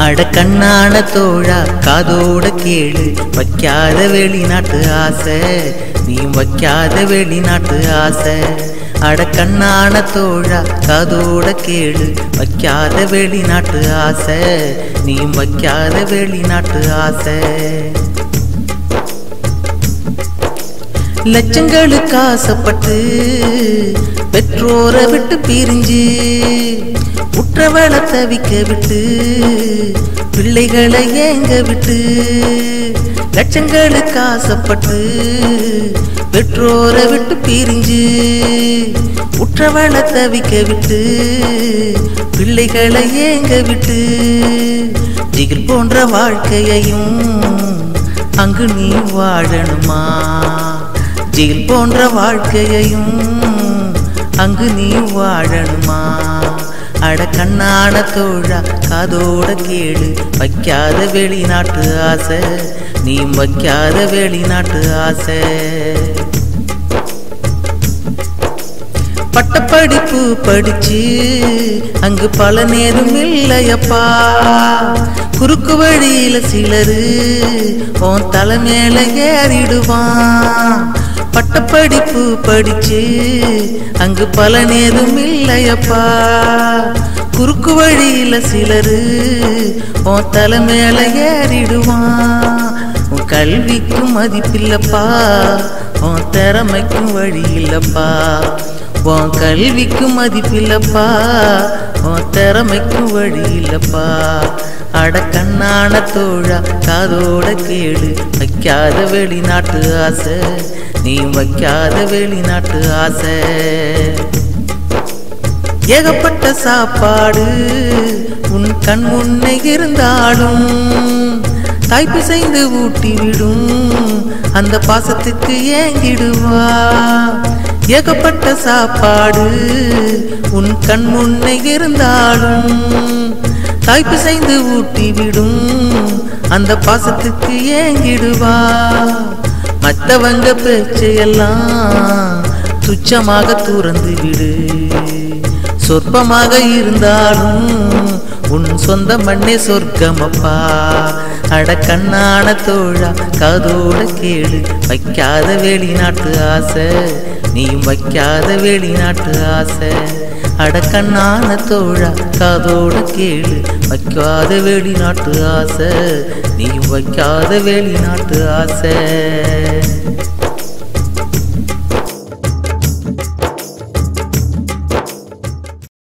அட கண்ணான தோழா காதோட கேளு வைக்காத வெளிநாட்டு ஆசை நீ வைக்காத வெளிநாட்டு ஆசை அட கண்ணான தோழா காதோட கேளு வைக்காத வெளிநாட்டு ஆசை நீ வைக்காத வெளிநாட்டு ஆசை லட்சங்களுக்கு ஆசைப்பட்டு பெற்றோரை விட்டு பிரிஞ்சு உற்றவளை தவிக்க விட்டு பிள்ளைகளை ஏங்க விட்டு லட்சங்களுக்கு ஆசைப்பட்டு பெற்றோரை விட்டு பிரிஞ்சு உற்றவளை தவிக்க விட்டு பிள்ளைகளை ஏங்க விட்டு ஜிகில் போன்ற வாழ்க்கையையும் அங்கு நீ வாழணுமா ஜெயில் போன்ற வாழ்க்கையையும் அங்கு நீ வாழணுமா அட கண்ணான தோழா காதோட கேளு வைக்காத வெளிநாட்டு ஆசை நீ வைக்காத வெளிநாட்டு ஆசை பட்டப்படிப்பு படிச்சு அங்கு பல நேரம் இல்லையப்பா குறுக்கு வழியில சிலரு உன் தலை மேல ஏறிடுவான் பட்டப்படிப்பு படிச்சு அங்கு பல நேரம் இல்லையப்பா குறுக்கு வழியில சிலரு உன் தலை மேல ஏறிடுவான் உன் கல்விக்கும் மதிப்பில்லப்பா உன் திறமைக்கும் வழி இல்லப்பா உன் கல்விக்கும் மதிப்பில்லப்பா உன் திறமைக்கும் வழி இல்லப்பா அட கண்ணான தோழா காதோட கேடு வைக்காத வெளிநாட்டு ஆசை நீ வைக்காத வெளிநாட்டு ஆசை ஏகப்பட்ட சாப்பாடு உன் கண் முன்னே இருந்தாலும் தாய்ப்பு செய்து ஊட்டி விடும் அந்த பாசத்துக்கு ஏங்கிடுவா ஏகப்பட்ட சாப்பாடு உன் கண் முன்னே இருந்தாலும் தாய்ப்பு செய்து ஊட்டி விடும் அந்த பாசத்துக்கு ஏங்கிடுவா மற்றவங்க பேச்சையெல்லாம் துச்சமாக துறந்து விடு சொற்பமாக இருந்தாலும் உன் சொந்த மண்ணே சொர்க்கமப்பா அட கண்ணான தோழா காதோட கேளு வைக்காத வெளிநாட்டு ஆசை நீயும் வைக்காத வெளிநாட்டு ஆசை அட கண்ணான தோழா காதோட கேளு வைக்காத வெளிநாட்டு ஆசை நீயும் வைக்காத வெளிநாட்டு ஆசை